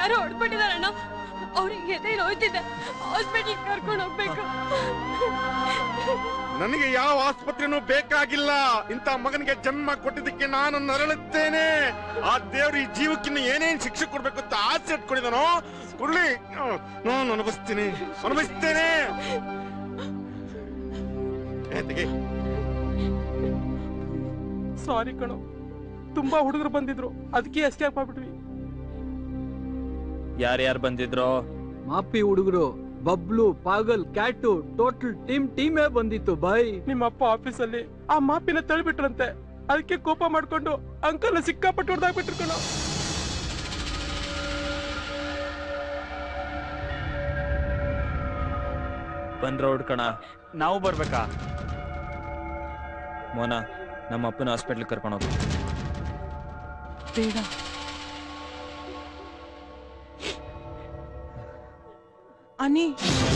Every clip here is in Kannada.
ಯಾರೋ ಹೊಡ್ಬಿಟ್ಟಿದಾರಣ್ಣ ಅವ್ರಿಗೆ ಎದೆಯಲ್ಲಿ ಹೋಯ್ತಿದೆ ಹಾಸ್ಪಿಟಲ್ ಕರ್ಕೊಂಡು ಹೋಗ್ಬೇಕು ನನಗೆ ಯಾವ ಆಸ್ಪತ್ರೆನೂ ಬೇಕಾಗಿಲ್ಲ ಇಂಥ ಮಗನಿಗೆ ಜನ್ಮ ಕೊಟ್ಟಿದ್ದಕ್ಕೆ ನಾನು ನರಳುತ್ತೇನೆ ಆ ದೇವ್ರು ಈ ಜೀವಕ್ಕಿನ್ನ ಏನೇನ್ ಶಿಕ್ಷೆ ಕೊಡ್ಬೇಕು ಅಂತ ಆಸೆ ಇಟ್ಕೊಂಡಿದ್ದಾನೋ ಕೊಡ್ಲಿ ನಾನು ಅನುಭವಿಸ್ತೀನಿ ಅನುಭವಿಸ್ತೇನೆ ಏ, ತೆಗಿ. ಸಾರಿ ಕಣೋ ತುಂಬಾ ಹುಡುಗರು ಬಂದಿದ್ರು ಅದಕ್ಕೆ ಎಸ್ಕೇಪ್ ಆಗ್ಬಿಟ್ವಿ ಯಾರ್ಯಾರು ಬಂದಿದ್ರು ಮಾಪಿ ಹುಡುಗರು ಬಬ್ಲು ಪಾಗಲ್ ಕ್ಯಾಟು ಟೋಟಲ್ ಟೀಮ್ ಟೀಮೇ ಬಂದಿತ್ತು ಬಾಯ್ ನಿಮ್ಮ ಅಪ್ಪ ಆಫೀಸಲ್ಲಿ ಆ ಮಾಪಿನ ತಳ್ಬಿಟ್ರಂತೆ ಅದಕ್ಕೆ ಕೋಪ ಮಾಡ್ಕೊಂಡು ಅಂಕಲ್ ಸಿಕ್ಕಾಪಟ್ಟು ಹೊಡೆದಾಗ್ಬಿಟ್ರು ಕಣೋ ಬಂದ್ರ ಹುಡ್ಕಣ ನಾವು ಬರ್ಬೇಕಾ ಮೋನ ನಮ್ಮ ಅಪ್ಪನ ಹಾಸ್ಪಿಟ್ಲ್ ಕರ್ಕೊಂಡು ಹೋಗಿ ಬೇಡ ಅನಿ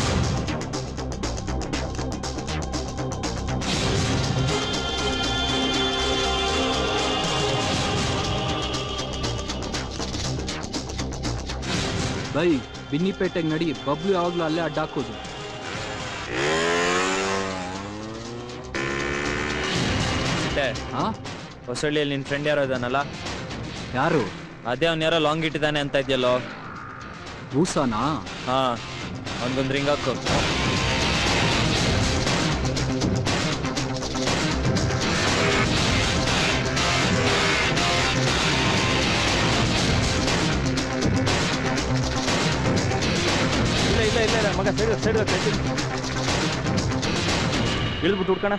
ಬೈ ಬಿನ್ನಿಪೇಟೆಗೆ ನಡಿ ಬಬ್ಲು ಯಾವಾಗ್ಲೂ ಅಲ್ಲೇ ಅಡ್ಡಾಕೋದು ಹಾ ಹೊಸಳ್ಳಿಯಲ್ಲಿ ನಿನ್ ಫ್ರೆಂಡ್ ಯಾರೋ ಇದಾನಲ್ಲ ಯಾರು ಅದೇ ಅವ್ನ ಯಾರೋ ಲಾಂಗ್ ಇಟ್ಟಿದ್ದಾನೆ ಅಂತ ಇದೆಯಲ್ಲೋ ಭೂಸಾನಾ ಹಾ ಅವನ್ಗೊಂದು ರಿಂಗ್ ಹಾಕು ಇಲ್ಲ ಇಲ್ಲ ಇಲ್ಲ ಇಲ್ಲ ಮಗ ಸೈಡ್ ಸೈಡ್ ಇಳಿದ್ಬಿಟ್ಟು ಹುಡ್ಕಣ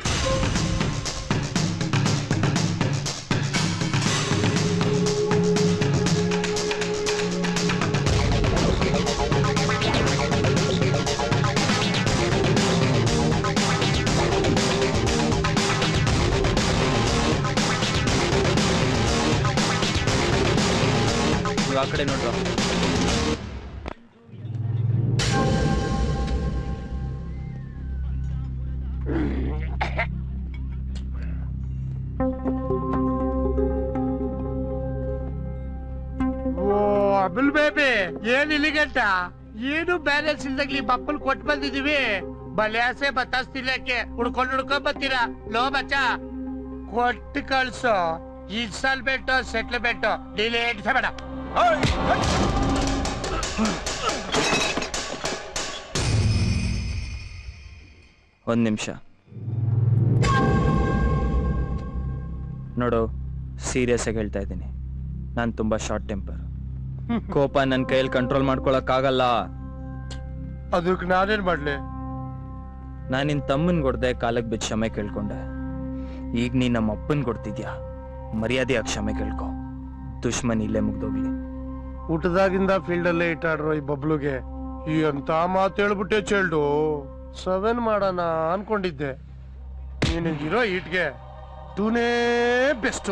ನೀವು ಆ ಕಡೆ ನೋಡ್ರ ಓ ಅಬುಲ್ ಬೇಬಿ ಏನ್ ಇಲ್ಲಿಗಂಟ ಏನು ಬ್ಯಾಲೆನ್ಸ್ ಇಲ್ದಾಗ್ಲಿ ಬಪ್ಪಲ್ ಕೊಟ್ಟು ಬಂದಿದೀವಿ ಬಲ್ಯಾಸೆ ಬತ್ತಾಸ್ತಿಲ್ಲಕ್ಕೆ ಹುಡ್ಕೊಂಡ್ ಹುಡ್ಕೊಂಡ್ ಬರ್ತೀರಾ ಲೋ ಬಚ್ಚ ಕೊಟ್ಟು ಕಳ್ಸು ಇನ್ಸ್ಟಾಲ್ಮೆಂಟ್ ಸೆಟ್ಲ್ಮೆಂಟ್ ಡಿಲೇಟ್ ಬೇಡ ಒಂದ್ ನಿಮಿಷ ನೋಡು ಸೀರಿಯಸ್ ಆಗಿ ಹೇಳ್ತಾ ಇದ್ದೀನಿ ನಾನು ತುಂಬಾ ಶಾರ್ಟ್ ಟೆಂಪರ್ ಕೋಪ ನನ್ನ ಕೈಯಲ್ಲಿ ಕಂಟ್ರೋಲ್ ಮಾಡ್ಕೊಳಕ್ಕಾಗಲ್ಲ ಅದಕ್ಕೆ ನಾನೇನ್ ಮಾಡ್ಲಿ ನಾನು ನಿನ್ ತಮ್ಮನ್ ಕೊಡ್ದೆ ಕಾಲಕ್ಕೆ ಬಿದ್ದು ಕ್ಷಮೆ ಕೇಳ್ಕೊಂಡೆ ಈಗ ನೀ ನಮ್ಮ ಅಪ್ಪನ್ ಕೊಡ್ತಿದ್ಯಾ ಮರ್ಯಾದೆಯಾಗಿ ಕ್ಷಮೆ ಕೇಳ್ಕೊ ದುಶ್ಮನ್ ಇಲ್ಲೇ ಮುಗ್ದೋಗ್ಲಿ ಊಟದಾಗಿಂದ ಫೀಲ್ಡ್ ಅಲ್ಲೇ ಇಟ್ಟಾಡ್ರು ಈ ಬಬ್ಲುಗೆ ಈ ಅಂತ ಮಾತು ಹೇಳ್ಬಿಟ್ಟೆ ಚೆಲ್ಡು ಸೆವೆನ್ ಮಾಡೋಣ ಅನ್ಕೊಂಡಿದ್ದೆ ನೀನಿಗಿರೋ ಈಟ್ಗೆ ಟೂನೇ ಬೆಸ್ಟ್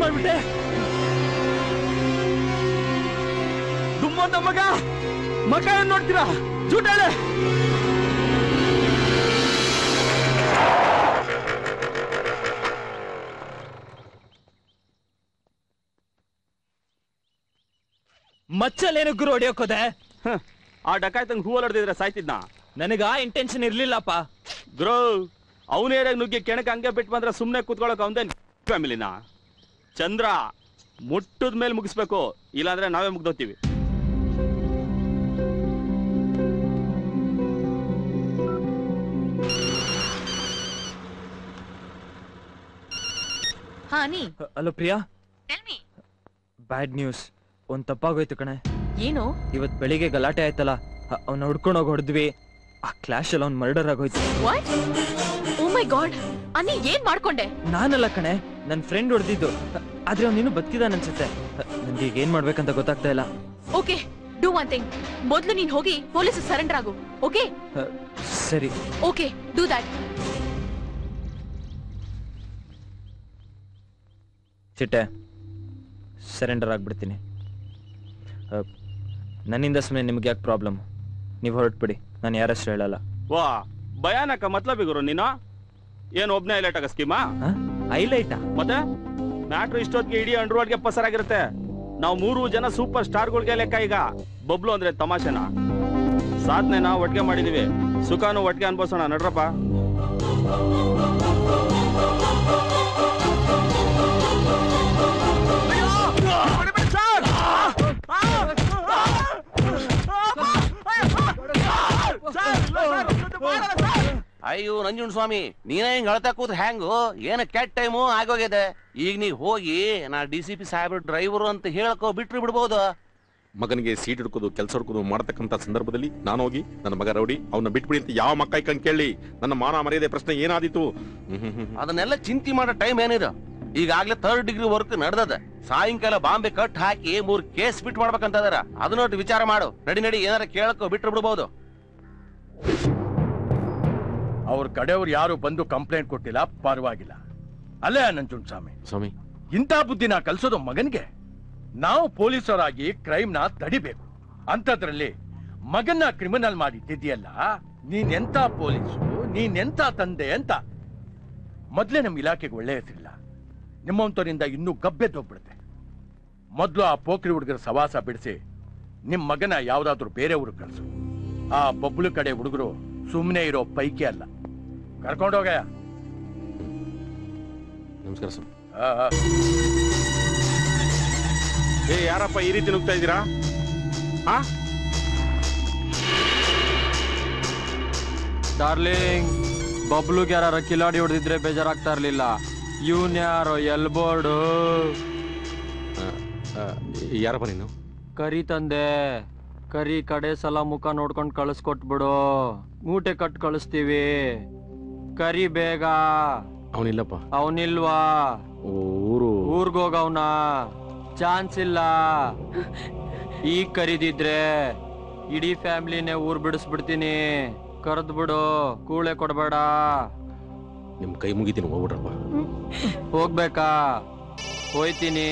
ಮಾಡ್ಬಿಟ್ಟೆ ದುಮ್ಮಂತ ಮಗ ಮಗ ಏನ್ ನೋಡ್ತೀರಾ ಜೂಟಾಳೆ ಮಚ್ಚಲ್ಲೇನು ಗುರು ಹೊಡಿಯೋಕೋದೆ ಆ ಡಕಾಯ್ತಂಗ್ ಹೂವಲ್ ಹೊಡೆದಿದ್ರೆ ಸಾಯ್ತಿದ್ನ ನನಗ ಆ ಇಂಟೆನ್ಷನ್ ಇರ್ಲಿಲ್ಲಪ್ಪ ಗ್ರೋ ಅವನೇರಾಗ ನುಗ್ಗಿ ಕೆಣಕ ಹಂಗೆ ಬಿಟ್ಟು ಬಂದ್ರೆ ಸುಮ್ಮನೆ ಕೂತ್ಕೊಳ್ಳೋಕೆ ಅವನ್ದೇನ್ ಫ್ಯಾಮಿಲಿನ ಚಂದ್ರ ಮುಟ್ಟದ ಮೇಲೆ ಮುಗಿಸ್ಬೇಕು ಇಲ್ಲಾಂದ್ರೆ ನಾವೇ ಮುಗ್ದೋಗ್ತೀವಿ ಹಾ ನೀ hello Priya tell me bad news ಒಂದ್ ತಪ್ಪಾಗೋಯ್ತು ಕಣೆ ಏನು ಇವತ್ ಬೆಳಿಗ್ಗೆ ಗಲಾಟೆ ಆಯ್ತಲ್ಲ ಅವ್ನ ಹುಡ್ಕೊಂಡು ಹೋಗಿ ಹೊಡೆದ್ವಿ ಆ ಕ್ಲಾಶ್ ಅಲ್ಲಿ ಅವ್ನ್ ಮರ್ಡರ್ ಆಗೋಯ್ತು ವಾಟ್ ಓ ಮೈ ಗಾಡ್ ಅನ್ನಿ ಏನ್ ಮಾಡ್ಕೊಂಡೆ ನಾನಲ್ಲ ಕಣೆ ನನ್ ಫ್ರೆಂಡ್ ಹೊಡೆದಿದ್ದು ಆದ್ರೆ ಅವ್ನಿನ್ನೂ ಬದುಕಿದಾನ ಅನ್ಸುತ್ತೆ ನನ್ಗೆ ಈಗ ಏನ್ ಮಾಡ್ಬೇಕಂತ ಗೊತ್ತಾಗ್ತಾ ಇಲ್ಲ ಓಕೆ ಡೂ ಒನ್ ಥಿಂಗ್ ಮೊದ್ಲು ನೀನ್ ಹೋಗಿ ಪೊಲೀಸ್ ಸರೆಂಡರ್ ಆಗು ಓಕೆ ಹ, ಸರಿ ಓಕೆ ಡೂ ದಟ್ ಚಿಟ್ಟೆ ಸರೆಂಡರ್ ಆಗ್ಬಿಡ್ತೀನಿ ಅ, ನನ್ನಿಂದ ಸುಮ್ಮನೆ ನಿಮ್ಗೆ ಯಾಕೆ ಪ್ರಾಬ್ಲಮ್ ನೀವು ಹೊರಟ್ಬಿಡಿ ನಾನು ಯಾರಷ್ಟು ಹೇಳಲ್ಲ ವಾ ಭಯಾನಕ ಮತ್ಲಬಿ ಗುರು ನೀನು ಏನ್ ಒಬ್ನೇ ಹೈಲೈಟ್ ಆಗ ಸ್ಕೀಮಾ ಹೈಲೈಟಾ ಮತ್ತೆ ಮ್ಯಾಟ್ರು ಇಷ್ಟೊತ್ತಿಗೆ ಇಡೀ ಅಂಡರ್ವರ್ಡ್ಗೆ ಪಸರಾಗಿರುತ್ತೆ ನಾವು ಮೂರು ಜನ ಸೂಪರ್ ಸ್ಟಾರ್ಗಳಿಗೆ ಲೆಕ್ಕ ಈಗ ಬಬ್ಲು ಅಂದ್ರೆ ತಮಾಷೆನ ಸಾಧನೆನ ಒಟ್ಟಿಗೆ ಮಾಡಿದೀವಿ ಸುಖಾನು ಒಟ್ಟಿಗೆ ಅನ್ಭವಿಸೋಣ ನಡ್ರಪ್ಪ ಅಯ್ಯೋ ನಂಜುಂಡ ಸ್ವಾಮಿ ನೀನೇ ಹಿಂಗ್ ಅಳ್ತಾ ಕೂತ್ ಹ್ಯಾಂಗು ಏನ ಕೆಟ್ಟ ಟೈಮು ಆಗೋಗಿದೆ ಈಗ ನೀ ಹೋಗಿ ನಾ ಡಿ ಸಿ ಪಿ ಸಾಹೇಬ್ರ ಡ್ರೈವರು ಅಂತ ಹೇಳ್ಕೊ ಬಿಟ್ರು ಬಿಡ್ಬೋದು ಮಗನಿಗೆ ಸೀಟ್ ಹಿಡ್ಕೋದು ಕೆಲಸ ಹುಡ್ಕೋದು ಮಾಡತಕ್ಕಂತ ಸಂದರ್ಭದಲ್ಲಿ ನಾನು ಹೋಗಿ ನನ್ನ ಮಗ ರೌಡಿ ಅವನ್ನ ಬಿಟ್ಬಿಡಿ ಅಂತ ಯಾವ ಮಕ್ಕ ಕಣ್ ಕೇಳಿ ನನ್ನ ಮಾನ ಮರ್ಯಾದೆ ಪ್ರಶ್ನೆ ಏನಾದಿತ್ತು ಹ್ಮ್ ಹ್ಮ್ ಹ್ಮ್. ಅದನ್ನೆಲ್ಲ ಚಿಂತೆ ಮಾಡೋ ಟೈಮ್ ಏನಿದೆ ಈಗಾಗ್ಲೇ ಥರ್ಡ್ ಡಿಗ್ರಿ ವರ್ಕ್ ನಡೆದದ ಸಾಯಂಕಾಲ ಬಾಂಬೆ ಕಟ್ ಹಾಕಿ ಮೂರ್ ಕೇಸ್ ಬಿಟ್ ಮಾಡ್ಬೇಕಂತ ಅದಾರ ಅದನ್ನೊಟ್ಟು ವಿಚಾರ ಮಾಡು ನಡಿ ನಡಿ ಏನಾರ ಕೇಳಕ್ಕೋ ಬಿಟ್ರು ಬಿಡ್ಬೋದು ಅವ್ರ ಕಡೆಯವ್ರು ಯಾರು ಬಂದು ಕಂಪ್ಲೇಂಟ್ ಕೊಟ್ಟಿಲ್ಲ ಪರವಾಗಿಲ್ಲ ಅಲ್ಲೇ ನಂಜುಂಡ್ ಸ್ವಾಮಿ ಸ್ವಾಮಿ ಇಂಥ ಬುದ್ಧಿನ ಕಲ್ಸೋದು ಮಗನ್ಗೆ ನಾವು ಪೊಲೀಸರಾಗಿ ಕ್ರೈಮ್ ನ ತಡಿಬೇಕು ಅಂತದ್ರಲ್ಲಿ ಮಗನ್ನ ಕ್ರಿಮಿನಲ್ ಮಾಡಿದ್ದಿದೆಯಲ್ಲ ನೀನೆಂತ ಪೊಲೀಸು ನೀನೆಂತ ತಂದೆ ಅಂತ ಮೊದ್ಲೇ ನಮ್ ಇಲಾಖೆಗೆ ಒಳ್ಳೆ ಹೆಸರಿಲ್ಲ ನಿಮ್ಮಂತವರಿಂದ ಇನ್ನೂ ಗಬ್ಬೆದ್ದೋಗ್ಬಿಡುತ್ತೆ ಮೊದ್ಲು ಆ ಪೋಖ್ರಿ ಹುಡುಗರ ಸವಾಸ ಬಿಡಿಸಿ ನಿಮ್ ಮಗನ ಯಾವ್ದಾದ್ರು ಬೇರೆ ಊರಿಗೆ ಕಳ್ಸು ಆ ಬಬ್ಲು ಕಡೆ ಹುಡುಗರು ಸುಮ್ಮನೆ ಇರೋ ಪೈಕಿ ಅಲ್ಲ ಕರ್ಕೊಂಡೋಗಯ್ಯ ನಮಸ್ಕಾರ ಸ್ವಾಮಿ ಆ, ಆ. ಏ ಯಾರಪ್ಪ ಈ ರೀತಿ ನುಗ್ತಾ ಇದ್ದೀರಾ ಆ ಡಾರ್ಲಿಂಗ್ ಬಬ್ಲುಗೆ ಯಾರ ಕಿಲಾಡಿ ಹೊಡೆದಿದ್ರೆ ಬೇಜಾರಾಗ್ತಾ ಇರ್ಲಿಲ್ಲ ಇವನ್ ಯಾರೋ ಎಲ್ಬೋರ್ಡು ಆ, ಯಾರಪ್ಪ ನೀನು ಕರಿ ತಂದೆ ಕರಿ ಕಡೆ ಸಲ ಮುಖ ನೋಡ್ಕೊಂಡ್ ಕಳಿಸ್ಕೊಟ್ಬಿಡು ಮೂಟೆ ಕಟ್ ಕಳಿಸ್ತೀವಿ ಕರಿ ಬೇಗ ಅವನಿಲ್ಲಪ್ಪ ಅವನಿಲ್ವಾ ಊರು ಊರ್ಗೋಗವ್ನ ಚಾನ್ಸ್ ಇಲ್ಲ ಈಗ ಕರಿದಿದ್ರೆ ಇಡೀ ಫ್ಯಾಮಿಲಿನೇ ಊರ್ ಬಿಡಿಸ್ಬಿಡ್ತೀನಿ ಕರೆದ್ ಬಿಡು ಕೂಳೆ ಕೊಡ್ಬೇಡ ನಿಮ್ ಕೈ ಮುಗಿತೀನಿ ಹೋಗ್ಬಿಡ್ರಪ್ಪ ಹೋಗ್ಬೇಕಾ ಹೋಯ್ತೀನಿ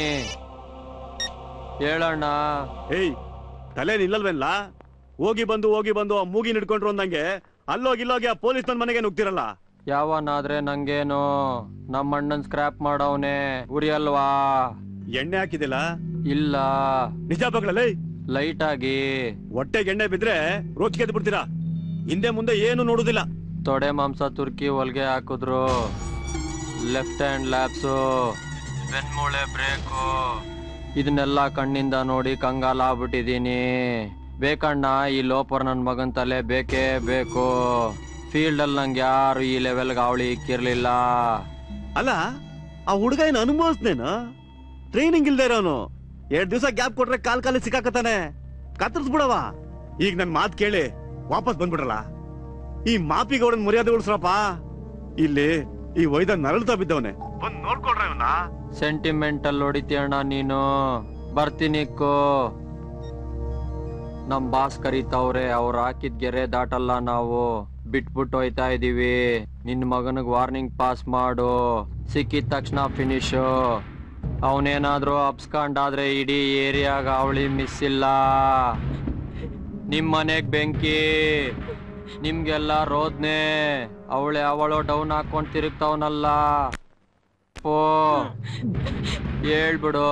ಹೇಳಣ್ಣ ಏಯ್ ತಲೆ ನಿಲ್ಲಲ್ವೇನ್ಲ ಹೋಗಿ ಬಂದು ಹೋಗಿ ಬಂದು ಆ ಮೂಗಿ ಹಿಡ್ಕೊಂಡ್ರು ಅಂದಂಗೆ ಅಲ್ಲೋಗಿ ಇಲ್ಲೋಗಿ ಆ ಪೊಲೀಸ್ ನನ್ನ ಮನೆಗೆ ನುಗ್ತಿರಲ್ಲ ಯಾವನಾದ್ರೆ ನಂಗೇನು ನಮ್ಮ ಅಣ್ಣನ್ ಸ್ಕ್ರಾಪ್ ಮಾಡವನೆ ಉರಿಯಲ್ವಾ ಎಣ್ಣೆ ಹಾಕಿದಿಲ್ಲ ಇಲ್ಲ ನಿಜ ಬಗ್ಲಲ್ಲೇ ಲೈಟ್ ಆಗಿ ಹೊಟ್ಟೆಗೆ ಎಣ್ಣೆ ಬಿದ್ರೆ ರೋಚಿಗೆ ಬಿಡ್ತೀರಾ ಹಿಂದೆ ಮುಂದೆ ಏನು ನೋಡುದಿಲ್ಲ ತೊಡೆ ಮಾಂಸ ತುರ್ಕಿ ಹೊಲ್ಗೆ ಹಾಕಿದ್ರು ಲೆಫ್ಟ್ ಹ್ಯಾಂಡ್ ಲ್ಯಾಬ್ಸು ಬೆನ್ಮೂಳೆ ಬ್ರೇಕು ಇದನ್ನೆಲ್ಲ ಕಣ್ಣಿಂದ ನೋಡಿ ಕಂಗಾಲ ಆಗ್ಬಿಟ್ಟಿದೀನಿ ಬೇಕಣ್ಣ ಈ ಲೋಪರ್ ನನ್ ಮಗನ್ ತಲೆ ಬೇಕೇ ಬೇಕು ಫೀಲ್ಡ್ ಅಲ್ಲಿ ನಂಗೆ ಯಾರು ಈ ಲೆವೆಲ್ಗೆ ಅವಳಿ ಇಕ್ಕಿರ್ಲಿಲ್ಲ ಅಲ್ಲ ಆ ಹುಡುಗ ಏನು ಅನುಭವಿಸ್ನೇನು ಟ್ರೈನಿಂಗ್ ಇಲ್ದೇ ಇರೋನು ಎರಡ್ ದಿವಸ ಗ್ಯಾಪ್ ಕೊಟ್ರೆ ಕಾಲ್ ಕಾಲಿ ಸಿಕ್ಕಾಕತಾನೆ ಕತ್ತರಿಸ್ಬಿಡವ ಈಗ ನನ್ ಮಾತ್ ಕೇಳಿ ವಾಪಸ್ ಬಂದ್ಬಿಡ್ರಲ್ಲ ಈ ಮಾಪಿಗೌಡನ್ ಮರ್ಯಾದೆ ಉಳಿಸ್ರಪ್ಪ ಇಲ್ಲಿ ಈ ವೈದ ನರಳ್ತಾ ಬಿದ್ದವನೆ ಬಂದ್ ನೋಡ್ಕೊಳ್ರ ಇವನ್ನ ಸೆಂಟಿಮೆಂಟಲ್ ಹೊಡಿತೀಯಣ್ಣ ನೀನು ಬರ್ತೀನಿ ಇಕ್ಕೋ ನಮ್ ಬಾಸ್ ಕರೀತವ್ರೆ ಅವ್ರು ಹಾಕಿದ್ ಗೆರೆ ದಾಟಲ್ಲ ನಾವು ಬಿಟ್ಬಿಟ್ಟು ಹೋಯ್ತಾ ಇದೀವಿ ನಿನ್ ಮಗನಿಗೆ ವಾರ್ನಿಂಗ್ ಪಾಸ್ ಮಾಡು ಸಿಕ್ಕಿದ ತಕ್ಷಣ ಫಿನಿಶು ಅವನೇನಾದ್ರೂ ಅಪ್ಸ್ಕೊಂಡಾದ್ರೆ ಇಡೀ ಏರಿಯಾಗ ಅವಳಿ ಮಿಸ್ ಇಲ್ಲ ನಿಮ್ ಮನೆಗ್ ಬೆಂಕಿ ನಿಮ್ಗೆಲ್ಲ ರೋದ್ನೆ ಅವಳೆ ಅವಳು ಡೌನ್ ಹಾಕೊಂಡ್ ತಿರುಗ್ತಾವನಲ್ಲ ಓ ಹೇಳ್ಬಿಡು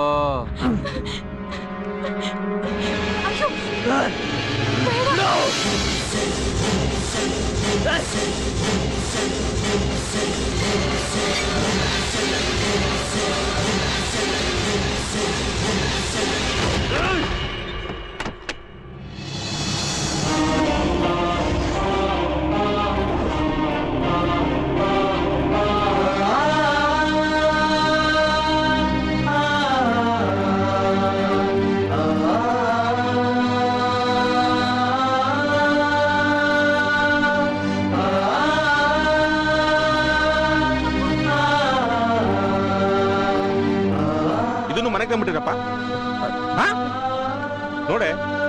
ಇದನ್ನು ಮನೆಗೆ ತಂದ್ಬಿಟ್ಟಿರಪ್ಪ ನೋಡೆ